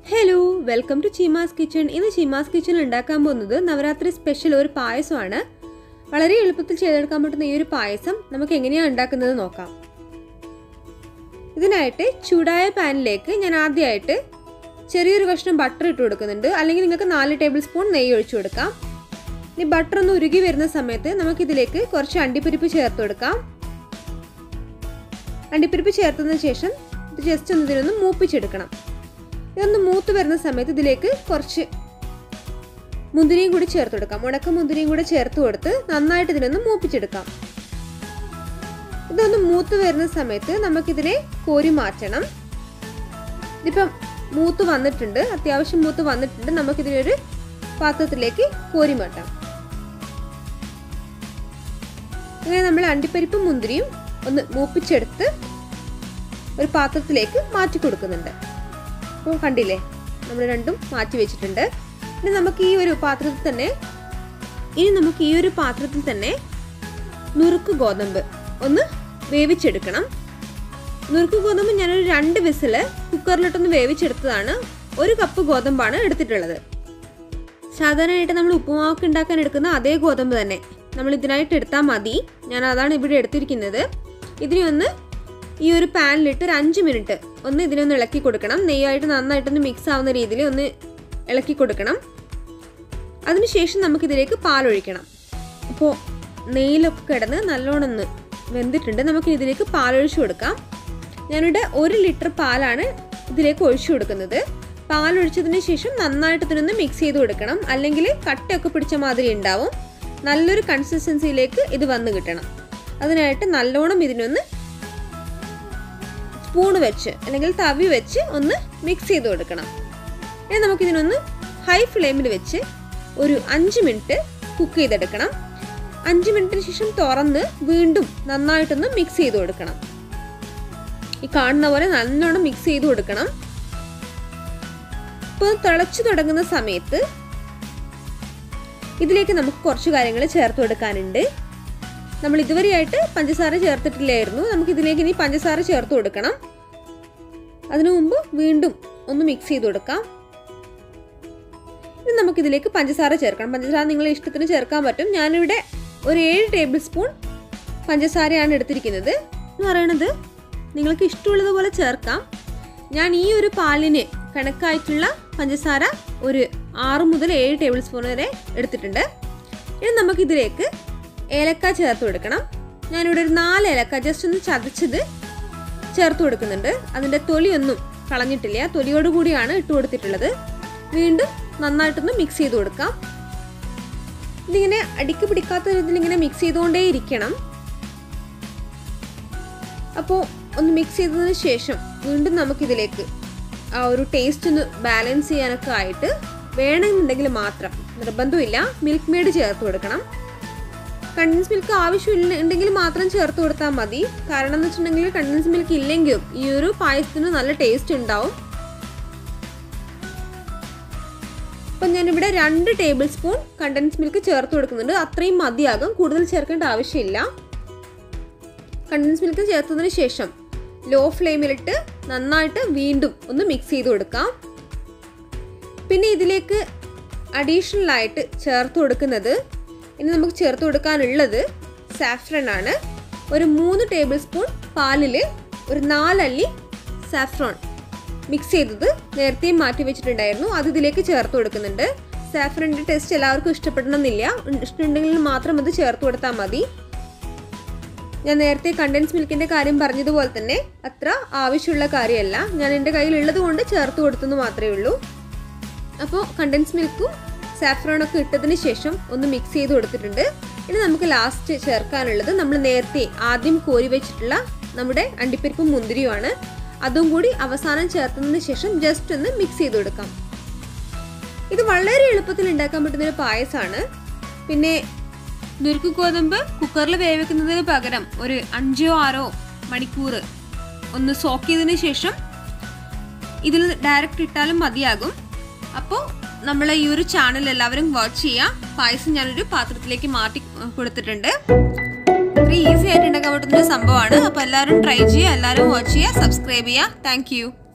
hello welcome to Cheema's kitchen ഇന്ന് Cheema's kitchen ഉണ്ടാക്കാൻ പോകുന്നത് നവരാത്രി സ്പെഷ്യൽ ഒരു പായസമാണ് വളരെ എളുപ്പത്തിൽ ചെയ്തെടുക്കാൻ പറ്റുന്ന ഈ ഒരു പായസം നമുക്ക് എങ്ങനെയാണ് ഉണ്ടാക്കുന്നത് നോക്കാം ഇതിനായിട്ട് ചൂടായ പാനിലേക്ക് ഞാൻ ആദ്യമായിട്ട് ചെറിയൊരു കഷ്ണം ബട്ടർ ഇട്ട് കൊടുക്കുന്നുണ്ട് അല്ലെങ്കിൽ നിങ്ങൾക്ക് നാല് ടേബിൾ സ്പൂൺ നെയ്യ് ഒഴിച്ചു കൊടുക്കാം ഇനി ബട്ടർ ഒന്ന് ഉരുകി വരുന്ന സമയത്ത് നമുക്കിതിലേക്ക് കുറച്ച് അണ്ടിപ്പരിപ്പ് ചേർത്ത് കൊടുക്കാം അണ്ടിപ്പരിപ്പ് ചേർത്തതിന് ശേഷം ഇത് ജസ്റ്റ് ഒന്ന് ഇതിനൊന്ന് മൂപ്പിച്ചെടുക്കണം ഇതൊന്ന് മൂത്ത് വരുന്ന സമയത്ത് ഇതിലേക്ക് കുറച്ച് മുന്തിരിയും കൂടി ചേർത്ത് കൊടുക്കാം ഉണക്ക മുന്തിരിയും കൂടി ചേർത്ത് കൊടുത്ത് നന്നായിട്ട് ഇതിനൊന്ന് മൂപ്പിച്ചെടുക്കാം ഇതൊന്ന് മൂത്ത് വരുന്ന സമയത്ത് നമുക്കിതിനെ കോരി മാറ്റണം ഇതിപ്പം മൂത്ത് വന്നിട്ടുണ്ട് അത്യാവശ്യം മൂത്ത് വന്നിട്ടുണ്ട് നമുക്കിതിനൊരു പാത്രത്തിലേക്ക് കോരി മാറ്റാം അങ്ങനെ നമ്മൾ അണ്ടിപ്പരിപ്പും മുന്തിരിയും ഒന്ന് മൂപ്പിച്ചെടുത്ത് ഒരു പാത്രത്തിലേക്ക് മാറ്റി കൊടുക്കുന്നുണ്ട് അപ്പോൾ കണ്ടില്ലേ നമ്മൾ രണ്ടും മാറ്റി വെച്ചിട്ടുണ്ട് ഇനി നമുക്ക് ഈ ഒരു പാത്രത്തിൽ തന്നെ ഇനി നമുക്ക് ഈ ഒരു പാത്രത്തിൽ തന്നെ നുറുക്ക് ഗോതമ്പ് ഒന്ന് വേവിച്ചെടുക്കണം നുറുക്ക് ഗോതമ്പ് ഞാനൊരു രണ്ട് വിസില് കുക്കറിലിട്ടൊന്ന് വേവിച്ചെടുത്തതാണ് ഒരു കപ്പ് ഗോതമ്പാണ് എടുത്തിട്ടുള്ളത് സാധാരണയായിട്ട് നമ്മൾ ഉപ്പുമാവൊക്കെ ഉണ്ടാക്കാൻ എടുക്കുന്ന അതേ ഗോതമ്പ് തന്നെ നമ്മൾ ഇതിനായിട്ട് എടുത്താൽ മതി ഞാൻ അതാണ് ഇവിടെ എടുത്തിരിക്കുന്നത് ഇതിനെ ഒന്ന് ഈ ഒരു പാനിലിട്ട് ഒരു അഞ്ച് മിനിറ്റ് ഒന്ന് ഇതിനൊന്ന് ഇളക്കി കൊടുക്കണം നെയ്യായിട്ട് നന്നായിട്ടൊന്ന് മിക്സ് ആവുന്ന രീതിയിൽ ഒന്ന് ഇളക്കി കൊടുക്കണം അതിനുശേഷം നമുക്കിതിലേക്ക് പാലൊഴിക്കണം അപ്പോൾ നെയ്യിലൊക്കെ കിടന്ന് നല്ലോണം ഒന്ന് വെന്തിട്ടുണ്ട് നമുക്ക് ഇതിലേക്ക് പാലൊഴിച്ചു കൊടുക്കാം ഞാനിവിടെ ഒരു ലിറ്റർ പാലാണ് ഇതിലേക്ക് ഒഴിച്ചു കൊടുക്കുന്നത് പാലൊഴിച്ചതിന് ശേഷം നന്നായിട്ട് ഇതിനൊന്ന് മിക്സ് ചെയ്ത് കൊടുക്കണം അല്ലെങ്കിൽ കട്ടയൊക്കെ പിടിച്ച മാതിരി ഉണ്ടാവും നല്ലൊരു കൺസിസ്റ്റൻസിയിലേക്ക് ഇത് വന്ന് കിട്ടണം അതിനായിട്ട് നല്ലോണം ഇതിനൊന്ന് സ്പൂണ് വെച്ച് അല്ലെങ്കിൽ തവി വെച്ച് ഒന്ന് മിക്സ് ചെയ്ത് കൊടുക്കണം ഇനി നമുക്കിതിനൊന്ന് ഹൈ ഫ്ലെയിമിൽ വെച്ച് ഒരു അഞ്ച് മിനിറ്റ് കുക്ക് ചെയ്തെടുക്കണം അഞ്ച് മിനിറ്റിന് ശേഷം തുറന്ന് വീണ്ടും നന്നായിട്ടൊന്ന് മിക്സ് ചെയ്ത് കൊടുക്കണം ഈ കാണുന്ന പോലെ നല്ലോണം മിക്സ് ചെയ്ത് കൊടുക്കണം ഇപ്പോൾ തിളച്ചു തുടങ്ങുന്ന സമയത്ത് ഇതിലേക്ക് നമുക്ക് കുറച്ച് കാര്യങ്ങൾ ചേർത്ത് കൊടുക്കാനുണ്ട് നമ്മൾ ഇതുവരെയായിട്ട് പഞ്ചസാര ചേർത്തിട്ടില്ലായിരുന്നു നമുക്ക് ഇതിലേക്ക് ഇനി പഞ്ചസാര ചേർത്ത് കൊടുക്കണം അതിനു മുമ്പ് വീണ്ടും ഒന്ന് മിക്സ് ചെയ്ത് കൊടുക്കാം ഇനി നമുക്കിതിലേക്ക് പഞ്ചസാര ചേർക്കണം പഞ്ചസാര നിങ്ങളുടെ ഇഷ്ടത്തിന് ചേർക്കാൻ പറ്റും ഞാനിവിടെ ഒരു ഏഴ് ടേബിൾ സ്പൂൺ പഞ്ചസാരയാണ് എടുത്തിരിക്കുന്നത് എന്ന് പറയണത് നിങ്ങൾക്ക് ഇഷ്ടമുള്ളതുപോലെ ചേർക്കാം ഞാൻ ഈ ഒരു പാലിന് കണക്കായിട്ടുള്ള പഞ്ചസാര ഒരു ആറ് മുതൽ ഏഴ് ടേബിൾ സ്പൂൺ വരെ എടുത്തിട്ടുണ്ട് ഇനി നമുക്കിതിലേക്ക് ഏലക്ക ചേർത്ത് കൊടുക്കണം ഞാനിവിടെ ഒരു നാല് ഏലക്ക ജസ്റ്റ് ഒന്ന് ചതച്ചത് ചേർത്ത് കൊടുക്കുന്നുണ്ട് അതിൻ്റെ തൊലിയൊന്നും കളഞ്ഞിട്ടില്ല തൊലിയോട് കൂടിയാണ് ഇട്ട് കൊടുത്തിട്ടുള്ളത് വീണ്ടും നന്നായിട്ടൊന്ന് മിക്സ് ചെയ്ത് കൊടുക്കാം ഇതിങ്ങനെ അടിക്ക് പിടിക്കാത്ത വിധത്തിൽ ഇങ്ങനെ മിക്സ് ചെയ്തുകൊണ്ടേ ഇരിക്കണം അപ്പോൾ ഒന്ന് മിക്സ് ചെയ്തതിന് ശേഷം വീണ്ടും നമുക്കിതിലേക്ക് ആ ഒരു ടേസ്റ്റ് ഒന്ന് ബാലൻസ് ചെയ്യാനൊക്കെ ആയിട്ട് വേണമെന്നുണ്ടെങ്കിൽ മാത്രം നിർബന്ധമില്ല മിൽക്ക് മെയ്ഡ് ചേർത്ത് കൊടുക്കണം കണ്ടൻസ് മിൽക്ക് ആവശ്യമില്ല ഉണ്ടെങ്കിൽ മാത്രം ചേർത്ത് കൊടുത്താൽ മതി കാരണം എന്ന് വെച്ചിട്ടുണ്ടെങ്കിൽ കണ്ടൻസ് മിൽക്ക് ഇല്ലെങ്കിലും ഈ ഒരു പായസത്തിന് നല്ല ടേസ്റ്റ് ഉണ്ടാവും അപ്പം ഞാനിവിടെ രണ്ട് ടേബിൾ സ്പൂൺ കണ്ടൻസ് മിൽക്ക് ചേർത്ത് കൊടുക്കുന്നുണ്ട് അത്രയും മതിയാകും കൂടുതൽ ചേർക്കേണ്ട ആവശ്യമില്ല കണ്ടൻസ് മിൽക്ക് ചേർത്തതിന് ശേഷം ലോ ഫ്ലെയിമിലിട്ട് നന്നായിട്ട് വീണ്ടും ഒന്ന് മിക്സ് ചെയ്ത് കൊടുക്കാം പിന്നെ ഇതിലേക്ക് അഡീഷണൽ ആയിട്ട് ചേർത്ത് കൊടുക്കുന്നത് ഇനി നമുക്ക് ചേർത്ത് കൊടുക്കാനുള്ളത് സാഫ്രൺ ആണ് ഒരു മൂന്ന് ടേബിൾ സ്പൂൺ പാലിൽ ഒരു നാലല്ലി സാഫ്രോൺ മിക്സ് ചെയ്തത് നേരത്തെയും മാറ്റി വെച്ചിട്ടുണ്ടായിരുന്നു അത് ഇതിലേക്ക് ചേർത്ത് കൊടുക്കുന്നുണ്ട് സാഫ്രണിൻ്റെ ടേസ്റ്റ് എല്ലാവർക്കും ഇഷ്ടപ്പെടണമെന്നില്ല ഇഷ്ടമുണ്ടെങ്കിൽ മാത്രം അത് ചേർത്ത് കൊടുത്താൽ മതി ഞാൻ നേരത്തെ കണ്ടൻസ് മിൽക്കിൻ്റെ കാര്യം പറഞ്ഞതുപോലെ തന്നെ അത്ര ആവശ്യമുള്ള കാര്യമല്ല ഞാൻ എൻ്റെ കയ്യിലുള്ളത് കൊണ്ട് ചേർത്ത് കൊടുത്തെന്ന് മാത്രമേ ഉള്ളൂ അപ്പോൾ കണ്ടൻസ് മിൽക്കും സാഫ്രോണൊക്കെ ഇട്ടതിന് ശേഷം ഒന്ന് മിക്സ് ചെയ്ത് കൊടുത്തിട്ടുണ്ട് ഇനി നമുക്ക് ലാസ്റ്റ് ചേർക്കാനുള്ളത് നമ്മൾ നേരത്തെ ആദ്യം കോരി വെച്ചിട്ടുള്ള നമ്മുടെ അണ്ടിപ്പരിപ്പും മുന്തിരിയുമാണ് അതും കൂടി അവസാനം ചേർത്തതിന് ശേഷം ജസ്റ്റ് ഒന്ന് മിക്സ് ചെയ്ത് കൊടുക്കാം ഇത് വളരെ എളുപ്പത്തിൽ ഉണ്ടാക്കാൻ പറ്റുന്ന ഒരു പായസമാണ് പിന്നെ നുരുക്ക് ഗോതമ്പ് കുക്കറിൽ വേവിക്കുന്നതിന് പകരം ഒരു അഞ്ചോ ആറോ മണിക്കൂർ ഒന്ന് സോക്ക് ചെയ്തതിന് ശേഷം ഇതിൽ ഡയറക്റ്റ് ഇട്ടാലും മതിയാകും അപ്പോൾ നമ്മൾ ഈ ഒരു ചാനൽ എല്ലാവരും വാച്ച് ചെയ്യുക പായസം ഞാനൊരു പാത്രത്തിലേക്ക് മാറ്റി കൊടുത്തിട്ടുണ്ട് ഇത്ര ഈസി ആയിട്ട് ഉണ്ടാക്കാൻ പറ്റുന്ന ഒരു സംഭവമാണ് അപ്പോൾ എല്ലാവരും ട്രൈ ചെയ്യുക എല്ലാവരും വാച്ച് ചെയ്യുക സബ്സ്ക്രൈബ് ചെയ്യുക താങ്ക്